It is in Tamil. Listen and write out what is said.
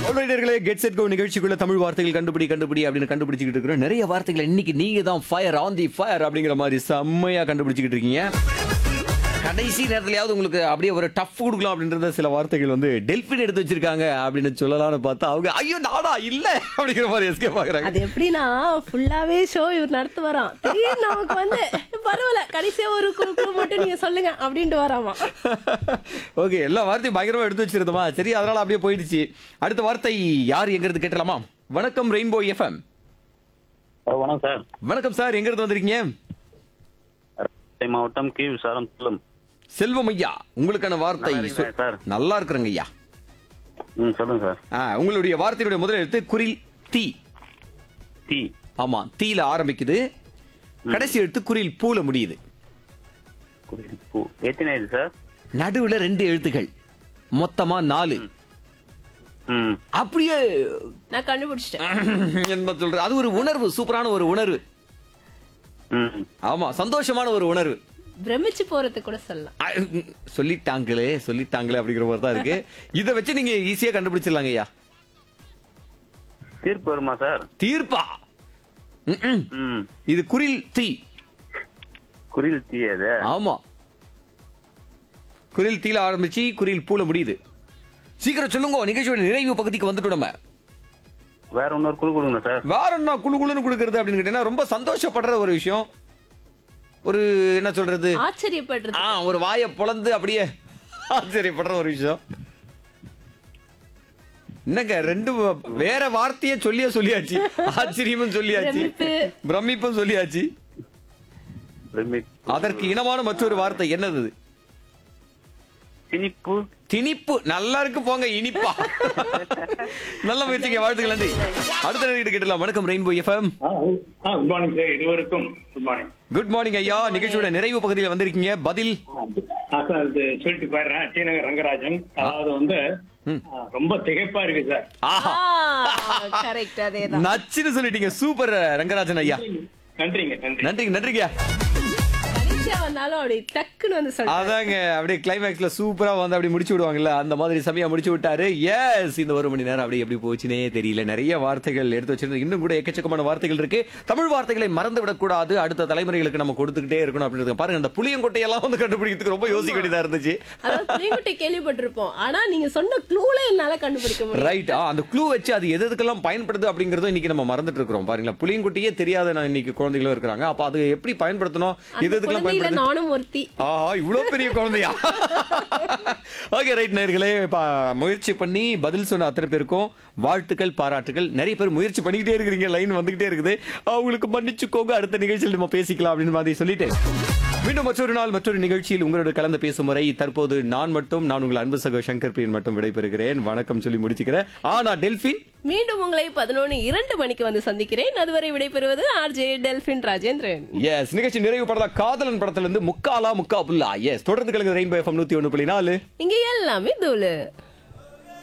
ஆல்ரைடர்களே கெட் செட் கோ நிகழ்ச்சிக்குள்ள தமிழ் வார்த்தைகள் கண்டுபிடி கண்டுபிடி அப்படின்னு கண்டுபிடிச்சிக்கிட்டு இருக்கிறோம் நிறைய வார்த்தைகள் இன்னைக்கு நீங்க தான் ஃபயர் ஆன் தி ஃபயர் அப்படிங்கிற மாதிரி செம்மையா கண்டுபிடிச்சிக்கிட்டு இருக்கீங்க கடைசி நேரத்துலயாவது உங்களுக்கு அப்படியே ஒரு டஃப் கொடுக்கலாம் அப்படின்றத சில வார்த்தைகள் வந்து டெல்பின் எடுத்து வச்சிருக்காங்க அப்படின்னு சொல்லலாம்னு பார்த்தா அவங்க ஐயோ நாடா இல்ல அப்படிங்கிற மாதிரி எஸ்கேப் ஆகுறாங்க அது எப்படின்னா ஃபுல்லாவே ஷோ இவர் நடத்து வரான் திடீர்னு நமக்கு வந்து பரவாயில்ல கடைசியா ஒரு குழு குழு மட்டும் நீங்க சொல்லுங்க அப்படின்ட்டு வராமா ஓகே எல்லா வார்த்தையும் பயங்கரமா எடுத்து வச்சிருந்தோமா சரி அதனால அப்படியே போயிடுச்சு அடுத்த வார்த்தை யார் எங்கிறது கேட்டலாமா வணக்கம் ரெயின்போ எஃப்எம் ஹலோ வணக்கம் சார் வணக்கம் சார் எங்க இருந்து வந்திருக்கீங்க ராமநாதபுரம் மாவட்டம் கி விசாரம் சொல்லும் செல்வம் ஐயா உங்களுக்கான வார்த்தை நல்லா இருக்கீங்களா, சொ- சார்? நல்லா இருக்கிறேங்க ஐயா ம் சொல்லுங்க சார் ஆ, உங்களுடைய வார்த்தையுடைய முதல் எழுத்து குரில் தீ டீ ஆமா தீல ஆரம்பிக்குது கடைசி எழுத்து குரில் பூல முடியுது குடில் பூ எத்தனை இது சார் நடுவுல ரெண்டு எழுத்துகள் மொத்தமா நாலு ம் அப்படியே நான் கண்டுபிடிச்சிட்டேன் என்ன சொல்ற அது ஒரு உணர்வு சூப்பரான ஒரு உணர்வு ம் ஆமா சந்தோஷமான ஒரு உணர்வு பிரமிச்சு போறது கூட சொல்லலாம் ஆ, ம், சொல்லிட்டாங்களே சொல்லிட்டாங்களே அப்படிங்கிற மாதிரி தான் இருக்கு இதை வச்சு நீங்க ஈஸியா கண்டுபிடிச்சிடலாங்க ஐயா தீர்ப்பு வருமா சார் தீர்ப்பா ம், ம். ம் இது குரில் தீ குரில் டீ அது ஆமா குரில் தீல ஆரம்பிச்சு குரில் பூல முடியுது சீக்கிரம் சொல்லுங்க நிகழ்ச்சியோட நிறைவு பகுதிக்கு வந்துட்டோம் நம்ம வேற இன்னொரு குழு கொடுங்க சார் வேற என்ன குழு குழுன்னு கொடுக்கறது அப்படின்னு கேட்டீங்கன்னா ரொம்ப சந்தோஷப்படுற ஒரு விஷயம் ஒரு என்ன சொல்றது ஆச்சரியப்படுறது ஆ ஒரு வாயை பொளந்து அப்படியே ஆச்சரியப்படுற ஒரு விஷயம் என்னங்க ரெண்டு வ- வேற வார்த்தையே சொல்லியே சொல்லியாச்சு ஆச்சரியமும் சொல்லியாச்சு பிரமிப்பு. பிரமிப்பும் சொல்லியாச்சு பிரமிப் அதற்கு இனமான மற்றொரு வார்த்தை என்னது இது? திணிப்பு திணிப்பு நல்லா இருக்கு போங்க இனிப்பா நல்ல முயற்சிங்க வாழ்த்துக்கள் நன்றி அடுத்த நேரம் கேட்டலாம் வணக்கம் rainbow FM good morning sir இருவருக்கும் குட் மார்னிங் குட் மார்னிங் ஐயா நிகழ்ச்சியோட நிறைவு பகுதியில் வந்திருக்கீங்க பதில் சார் இது சொல்லிட்டு போயிடுறேன் டி நகர் ரங்கராஜன் அதாவது வந்து ஆ, ரொம்ப திகைப்பா இருக்கு சார் ஆஹா கரெக்ட் அதேதான் நச்சுன்னு சொல்லிட்டீங்க சூப்பர் ரங்கராஜன் ஐயா நன்றிங்க நன்றி நன்றிங்க நன்றிங்க கடைசியா வந்தாலும் அப்படி டக்குன்னு வந்து சொல்றேன் அதாங்க அப்படியே கிளைமேக்ஸ்ல சூப்பரா வந்து அப்படி முடிச்சு விடுவாங்கல்ல அந்த மாதிரி சமயம் முடிச்சு விட்டாரு எஸ் இந்த ஒரு மணி நேரம் அப்படி எப்படி போச்சுனே தெரியல நிறைய வார்த்தைகள் எடுத்து வச்சிருந்து இன்னும் கூட எக்கச்சக்கமான வார்த்தைகள் இருக்கு தமிழ் வார்த்தைகளை மறந்து விடக்கூடாது அடுத்த தலைமுறைகளுக்கு நம்ம கொடுத்துக்கிட்டே இருக்கணும் அப்படின்னு பாருங்க அந்த புளியங்கொட்டையெல்லாம் வந்து கண்டுபிடிக்கிறதுக்கு ரொம்ப யோசிக்க வேண்டியதா இருந்துச்சு அதாவது புளியங்குட்டை கேள்விப்பட்டிருப்போம் ஆனா நீங்க சொன்ன க்ளூல என்னால கண்டுபிடிக்க முடியும் ரைட் அந்த க்ளூ வச்சு அது எது எதுக்கெல்லாம் பயன்படுது அப்படிங்கறதும் இன்னைக்கு நம்ம மறந்துட்டு இருக்கிறோம் பாருங்களா புளியங்குட்டியே தெரியாத நான் இன்னைக்கு குழந்தைகளும் இருக்கிறாங்க அப்ப அது எப்படி பயன்படுத்தணும் எது அந்த எதுக்கெல்லாம் குழந்தையில பயன்படுது நானும் ஒருத்தி ஆஹா இவ்வளவு பெரிய குழந்தையா ஓகே ரைட் நேர்களே முயற்சி பண்ணி பதில் சொன்ன அத்தனை பேருக்கும் வாழ்த்துக்கள் பாராட்டுகள் நிறைய பேர் முயற்சி பண்ணிக்கிட்டே இருக்கிறீங்க லைன் வந்துகிட்டே இருக்குது அவங்களுக்கு மன்னிச்சுக்கோங்க அடுத்த நிகழ்ச்சியில் நம்ம பேசிக்கலாம் அப்படின்னு மாதிரி சொல்லிட்டு மீண்டும் மற்றொரு நாள் மற்றொரு நிகழ்ச்சியில் உங்களோட கலந்து பேசும் முறை தற்போது நான் மட்டும் நான் உங்கள் அன்பு சகோ சங்கர் பிரியன் மட்டும் விடைபெறுகிறேன் வணக்கம் சொல்லி முடிச்சுக்கிறேன் ஆனா டெல்பின் மீண்டும் உங்களை பதினொன்று இரண்டு மணிக்கு வந்து சந்திக்கிறேன் அதுவரை விடைபெறுவது ஆர்ஜே டெல்பின் ராஜேந்திரன் எஸ் நிகழ்ச்சி நிறைவு படல காதலன் படத்துல இருந்து முக்காலா முக்கா புல்லா எஸ் தொடர்ந்து கலந்து ரெயின்போ எஃப்எம் நூத்தி ஒண்ணு புள்ளி நாலு இங்க எல்லாமே தூளு